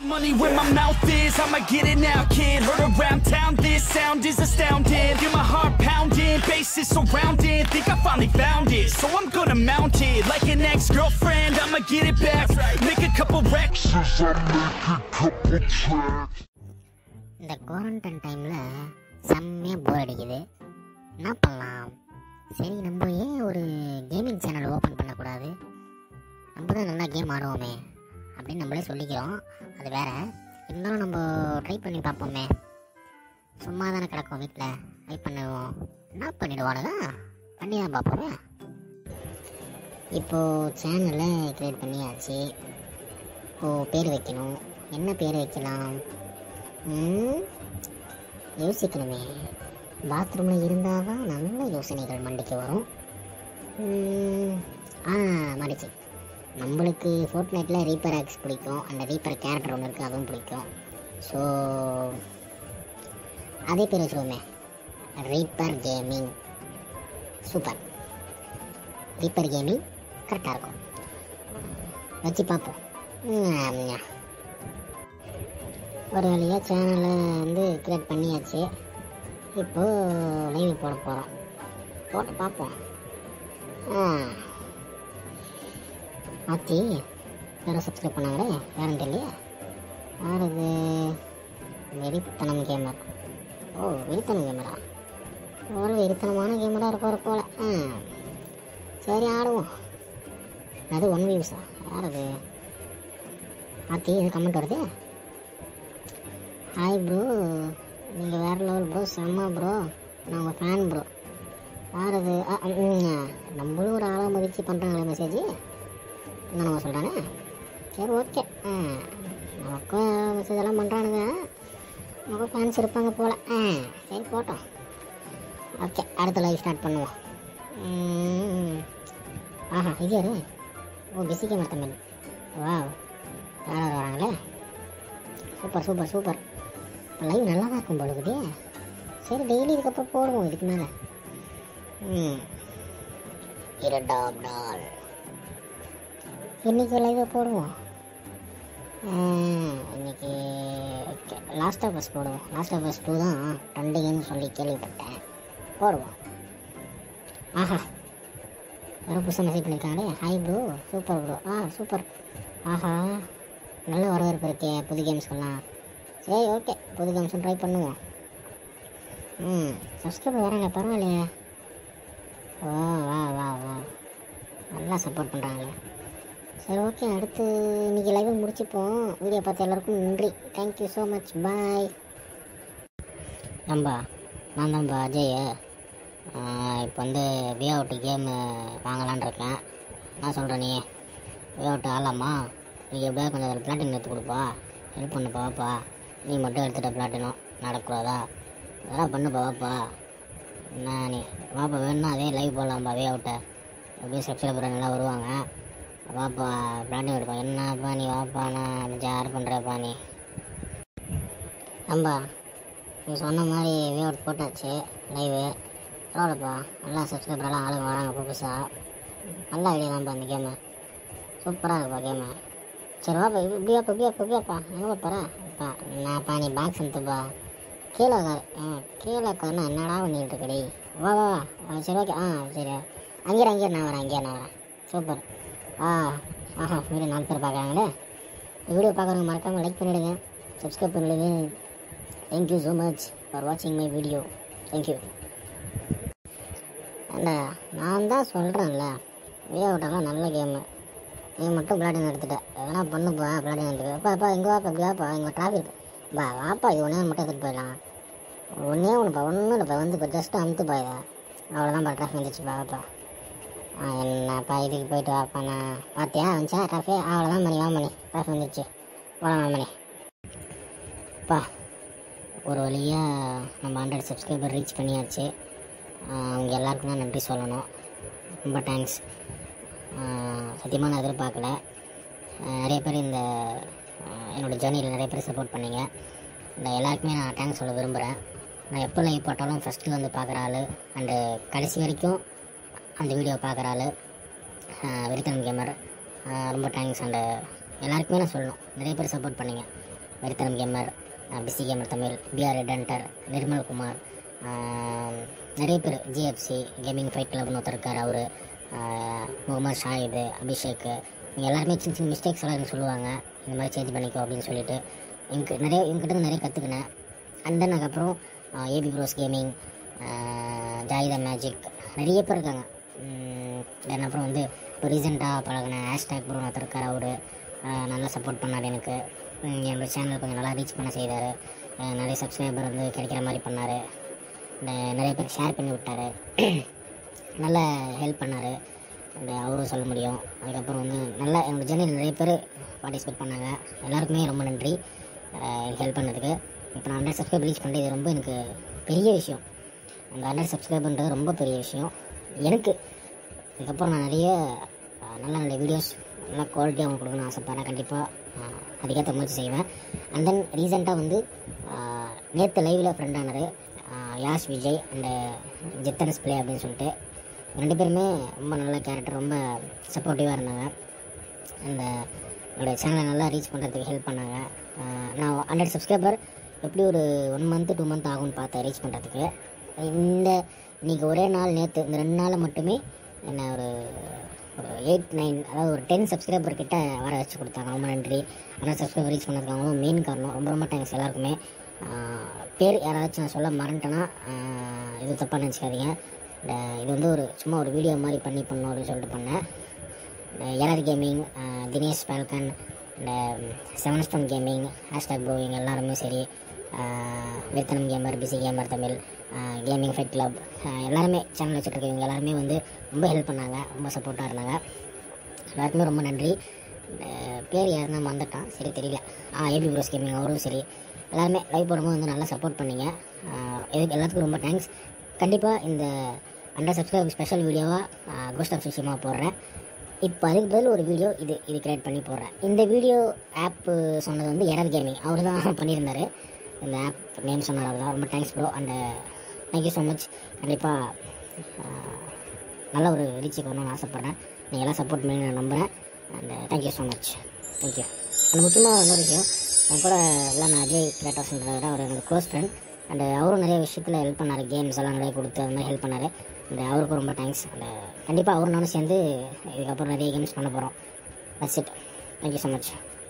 Money where my mouth is, I'ma get it now, kid. Heard around town, this sound is astounding. Feel my heart pounding, bass is surrounding. Think I finally found it, so I'm gonna mount it. Like an ex girlfriend, I'ma get it back. Make a couple wrecks. இந்த quarantine டைமில் செம்மையாக போர் அடிக்குது என்ன பண்ணலாம் சரி நம்ம ஏன் ஒரு கேமிங் சேனல் ஓப்பன் பண்ணக்கூடாது நம்ம தான் நல்லா கேம் ஆடுவோமே அப்படின்னு நம்மளே சொல்லிக்கிறோம் அது வேற இருந்தாலும் நம்ம ட்ரை பண்ணி பார்ப்போமே சும்மா தானே கிடக்கும் வீட்டில் ட்ரை பண்ணுவோம் என்ன பண்ணிடுவானுங்க பண்ணி தான் பார்ப்போமே இப்போது சேனலை க்ரியேட் பண்ணியாச்சு இப்போது பேர் வைக்கணும் என்ன பேர் வைக்கலாம் ம், யோசிக்கணுமே பாத்ரூமில் இருந்தால் தான் நல்ல யோசனைகள் மண்டிக்கு வரும் ம், ஆ மடிச்சு நம்மளுக்கு ஃபோர்ட் நைட்டில் ரீப்பர் ஆக்ஸ் பிடிக்கும் அந்த ரீப்பர் கேரக்டர் ஒன்று இருக்குது அதுவும் பிடிக்கும் ஸோ அதே பேர் வச்சுருவோமே reaper gaming super reaper gaming கரெக்டாக இருக்கும் வச்சு பார்ப்போம் ம், ஒரு வழியாக சேனலை வந்து க்ரியேட் பண்ணியாச்சு இப்போது லைவ் போட போகிறோம் போட்டு பார்ப்போம் ஆ ஆச்சி யாரும் சப்ஸ்கிரைப் பண்ணாங்களே யாரும் தெரியலையே யார் இது வெறித்தனம் கேமர் ஓ வெறித்தனம் கேமரா ஒரு வெறித்தனமான கேமராக இருப்பார் போல ஆ சரி ஆடுவோம் அது ஒன் வியூஸா யார் அது ஆத்தி இது கமெண்ட் வருது ஹாய் ப்ரோ நீங்கள் வேறு லெவல் ப்ரோ செம்ம ப்ரோ நான் உங்கள் ஃபேன் ப்ரோ யார் அது ஆ, ம், நம்மளும் ஒரு ஆளாக மதித்து பண்ணுறாங்களே மெசேஜ் என்ன நம்ம சொல்கிறானே சரி ஓகே ஆ நமக்கும் மெசேஜ் எல்லாம் பண்ணுறானுங்க நமக்கும் ஃபேன்ஸ் இருப்பாங்க போல் ஆ சரி போட்டோம் ஓகே அடுத்த லைவ் ஸ்டார்ட் பண்ணுவோம் ம், ஆஹா இது யாரு ஓ பிஸி கேமரா தமிழ் வா யார் வராங்களே சூப்பர் சூப்பர் சூப்பர் லைவ் நல்லா தான் இருக்கும் பொழுது சரி டெய்லி இதுக்கப்புறம் போடுவோம் இதுக்கு மேலே ம் இரண்டாம் நாள் இன்னைக்கு லைவை போடுவோம் ஆ, இன்னைக்கு ஓகே லாஸ்ட் ஆஃப் பஸ் போடுவோம் லாஸ்ட் ஆஃப் பஸ் டூ தான் ட்ரெண்டிங்னு சொல்லி கேள்விப்பட்டேன் போடுவோம் ஆஹா யாரோ புதுசாக மெசேஜ் பண்ணியிருக்காங்களே ஹாய் ப்ரோ சூப்பர் ப்ரோ ஆ சூப்பர் ஆஹா நல்ல வரவேற்பு இருக்கே புது கேம்ஸ்க்கெல்லாம் சரி ஓகே புது கேம்ஸும் ட்ரை பண்ணுவோம் ம் சப்ஸ்கிரைபர் வராங்க பரவாயில்லையே ஓ வா வா வா நல்லா சப்போர்ட் பண்ணுறாங்களே சரி ஓகே அடுத்து இன்னைக்கு லைவ் முடிச்சுப்போம் வீடியோ பார்த்த எல்லாருக்கும் நன்றி தேங்க்யூ ஸோ மச் பாய் நம்பா நான் தான்ப்பா அஜய் இப்போ வந்து வி அவுட் கேமு வாங்கலான்னு இருக்கேன் என்ன சொல்கிற நீ வி அவுட் ஆடலாமா நீ எப்படியா கொஞ்சம் அதில் பிளாட்டின் எடுத்து கொடுப்பா ஹெல்ப் பண்ணுப்பா வாப்பா நீ மட்டும் எடுத்துட்ட பிளாட்டினம் நடக்கூடாதா அதெல்லாம் பண்ணுப்பா வாப்பா என்ன நீ வாப்பா வேணும்னா அதே லைவ் போடலாம்ப்பா வே அவுட்டை எப்படியும் சப்ஸ்கிரைபர் நல்லா வருவாங்க வாப்பா பிளாட்டின் எடுப்பா என்னப்பா நீ வாப்பா நான் ஜார் பண்ணுறப்பா நீ நம்பா நீ சொன்ன மாதிரி வே அவுட் போட்டாச்சு லைவு பரவாயில்லப்பா நல்லா சப்ஸ்கிரைபர்லாம் ஆளுங்க வராங்க புதுசாக நல்ல ஐடியா தான்ப்பா இந்த கேமு சூப்பராக இருக்குப்பா கேமு சரி வாப்பா இப்படியா இப்படியா இப்படியாப்பா எங்கே போகிறப்பா நான்ப்பா நீ பாக்ஸ் எடுத்துப்பா கீழே உட்காரு ஆ கீழே உட்காருனா என்னடா பண்ணிட்டு இருக்கடி வா வா வா ஆ, சரி ஓகே ஆ சரி அங்கேயே அங்கேயே நான் வரேன் அங்கேயே நான் வரேன் சூப்பர் ஆ ஆஹா வீடியோ நாலு பேர் பார்க்குறாங்களே வீடியோ பார்க்குறவங்க மறக்காமல் லைக் பண்ணிவிடுங்க சப்ஸ்கிரைப் பண்ணிவிடுங்க தேங்க்யூ ஸோ மச் ஃபார் வாட்சிங் மை வீடியோ தேங்க்யூ ஏண்டா நான் தான் சொல்கிறேன்ல வே அவுட்டெல்லாம் நல்ல கேமு நீ மட்டும் பிளாட்டின் எடுத்துட்ட எதனா பண்ணுப்பா பிளாட்டின் எடுத்துக்க அப்பா அப்பா இங்கே வாப்பா இப்படி வாப்பா இங்கே டிராஃபிக் பா வாப்பா இது ஒன்றே மட்டும் எடுத்துகிட்டு போயிடலாம் ஒன்றே ஒன்றுப்பா ஒன்றும் இல்லைப்பா வந்து இப்போ ஜஸ்ட்டு அமுத்துப்பா இதை அவ்வளோதான்ப்பா டிராஃபிக் வந்துச்சுப்பா வாப்பா ஆ என்னப்பா இதுக்கு போயிட்டு வாப்பா நான் பார்த்தியா வந்துச்சா டிராஃபிக் அவ்வளோதான் மணி வா மணி டிராஃபிக் வந்துச்சு போகலாம் மணி அப்பா ஒரு வழியாக நம்ம ஹண்ட்ரட் சப்ஸ்கிரைபர் ரீச் பண்ணியாச்சு ஆஹ் அவங்க எல்லாருக்கும் தான் நன்றி சொல்லணும் ரொம்ப தேங்க்ஸ் சத்தியமாக நான் எதிர்பார்க்கல ஆஹ் நிறைய பேர் இந்த ஆஹ் என்னோட ஜேர்னியில் நிறைய பேர் சப்போர்ட் பண்ணீங்க இந்த எல்லாருக்குமே நான் தேங்க்ஸ் சொல்ல விரும்புகிறேன் நான் எப்போ லைவ் போட்டாலும் ஃபஸ்ட்டு வந்து பார்க்குற ஆள் அண்டு கடைசி வரைக்கும் அந்த வீடியோ பார்க்குற ஆள் வெறித்தனம் கேமர் ரொம்ப தேங்க்ஸ் அண்டு எல்லாருக்குமே நான் சொல்லணும் நிறைய பேர் சப்போர்ட் பண்ணீங்க வெறித்தனம் gamer PC gamer Tamil PR ரெடன்டர் நிர்மல்குமார் ஆஹ், நிறைய பேர் ஜிஎஃப்சி கேமிங் ஃபைட் கிளப்னு ஒருத்தர் இருக்கார் அவர் முகமது ஷாஹிது அபிஷேக் இவங்க எல்லாருமே சின்ன சின்ன மிஸ்டேக்ஸ் எல்லாம் எனக்கு சொல்லுவாங்க இந்த மாதிரி சேஞ்ச் பண்ணிக்கோ அப்படின்னு சொல்லிட்டு எனக்கு நிறைய என்கிட்ட இருந்து நிறைய கற்றுக்கினேன் அண்ட் தென் அதுக்கப்புறம் ஏபி ப்ரோஸ் கேமிங் ஜாயிதா மேஜிக் நிறைய பேர் இருக்காங்க தென் அப்புறம் வந்து இப்போ ரீசெண்டாக பழகின ஹேஷ்டேக் ப்ரோ ஒருத்தர் இருக்கார் அவர் நல்லா சப்போர்ட் பண்ணார் எனக்கு உம், என்னோட சேனல் கொஞ்சம் நல்லா ரீச் பண்ண செய்தார் நிறைய சப்ஸ்கிரைபர் வந்து கிடைக்கிற மாதிரி பண்ணார் நிறைய பேர் ஷேர் பண்ணி விட்டார் நல்ல ஹெல்ப் பண்ணார் அந்த அவரும் சொல்ல முடியும் அதுக்கப்புறம் வந்து நல்லா என்னோடய ஜேர்னியில் நிறைய பேர் பார்ட்டிசிபேட் பண்ணாங்க எல்லாருக்குமே ரொம்ப நன்றி ஹெல்ப் பண்ணதுக்கு இப்போ நான் ஹண்ட்ரட் சப்ஸ்கிரைப் ரீச் பண்ணது இது ரொம்ப எனக்கு பெரிய விஷயம் அந்த ஹண்ட்ரட் சப்ஸ்கிரைப்ன்றது ரொம்ப பெரிய விஷயம் எனக்கு இதுக்கப்புறம் நான் நிறைய அஹ், நல்ல நல்ல வீடியோஸ் நல்லா குவாலிட்டியாக அவங்க கொடுக்கணும்னு ஆசைப்பட்றேன் கண்டிப்பாக அதுக்கேற்ற முயற்சி செய்வேன் அண்ட் தென் ரீசெண்டாக வந்து நேற்று லைவில் ஃப்ரெண்டானார் யாஷ் விஜய் அண்டு ஜித்தனஸ் பிளே அப்படின்னு சொல்லிட்டு ரெண்டு பேருமே ரொம்ப நல்ல கேரக்டர் ரொம்ப சப்போர்ட்டிவாக இருந்தாங்க அந்த என்னோடய சேனலை நல்லா ரீச் பண்ணுறதுக்கு ஹெல்ப் பண்ணாங்க ஆஹ் நான் ஹண்ட்ரட் சப்ஸ்கிரைபர் எப்படி ஒரு ஒன் மந்த்து டூ மந்த் ஆகும்னு பார்த்தேன் ரீச் பண்ணுறதுக்கு இந்த இன்றைக்கி ஒரே நாள் நேற்று இந்த ரெண்டு நாளில் மட்டுமே என்ன ஒரு ஒரு எயிட் நைன் அதாவது ஒரு டென் சப்ஸ்கிரைபர் கிட்ட வர வச்சு கொடுத்தாங்க ரொம்ப நன்றி ஹண்ட்ரட் சப்ஸ்கிரைபர் ரீச் பண்ணதுக்கு அவங்களும் மெயின் காரணம் ரொம்ப ரொம்ப தேங்க்ஸ் எல்லாருக்குமே ஆஹ் பேர் யாராச்சும் நான் சொல்ல மறந்துட்டேன்னா ஆஹ் இது தப்பாக நினச்சிக்காதீங்க இந்த இது வந்து ஒரு சும்மா ஒரு வீடியோ மாதிரி பண்ணி பண்ணணும் அப்படின்னு சொல்லிட்டு பண்ணேன் எலர் கேமிங் தினேஷ் பால்கன் இந்த seven stone gaming hashtag bro இவங்க எல்லாருமே சரி வித்தனம் gamer PC gamer Tamil gaming fight club எல்லாருமே சேனல் வச்சுட்டு இவங்க எல்லாருமே வந்து ரொம்ப ஹெல்ப் பண்ணாங்க ரொம்ப சப்போர்ட்டாக இருந்தாங்க எல்லாருக்குமே ரொம்ப நன்றி அஹ் பேர் யாருன்னா மறந்துட்டான் சரி தெரியல ஆ ஏபி ப்ரோஸ் கேமிங் அவரும் சரி எல்லாருமே லைவ் போடும்போது வந்து நல்லா சப்போர்ட் பண்ணீங்க அஹ் இதுக்கு எல்லாத்துக்கும் ரொம்ப தேங்க்ஸ் கண்டிப்பாக இந்த ஹண்ட்ரட் சப்ஸ்கிரைப் ஸ்பெஷல் வீடியோவாக கோஸ்ட் ஆஃப் விஷயமாக போடுறேன் இப்போ அதுக்கு பதில் ஒரு வீடியோ இது இது கிரியேட் பண்ணி போடுறேன் இந்த வீடியோ ஆப் சொன்னது வந்து எரர் கேமிங் அவர் தான் பண்ணியிருந்தார் இந்த ஆப் நேம் சொன்னார் அவர் தான் ரொம்ப thanks bro and thank you so much கண்டிப்பாக நல்ல ஒரு ரீச்சுக்கு வரணும்னு ஆசைப்பட்றேன் நீங்கள் எல்லாம் சப்போர்ட் பண்ணி நான் நம்புகிறேன் and thank you so much thank you and முக்கியமாக இன்னொரு விஷயம் என் கூட எல்லாம் அஜய் கிரேட்டாஸ்ன்றத விட அவர் எனக்கு க்ளோஸ் ஃப்ரெண்ட் அண்ட் அவரும் நிறைய விஷயத்தில் ஹெல்ப் பண்ணார் கேம்ஸ் எல்லாம் நிறைய கொடுத்து அந்த மாதிரி ஹெல்ப் பண்ணார் அண்ட் அவருக்கும் ரொம்ப தேங்க்ஸ் அண்ட் கண்டிப்பாக அவரும் நானும் சேர்ந்து இதுக்கப்புறம் நிறைய கேம்ஸ் பண்ண போகிறோம் that's it thank you so much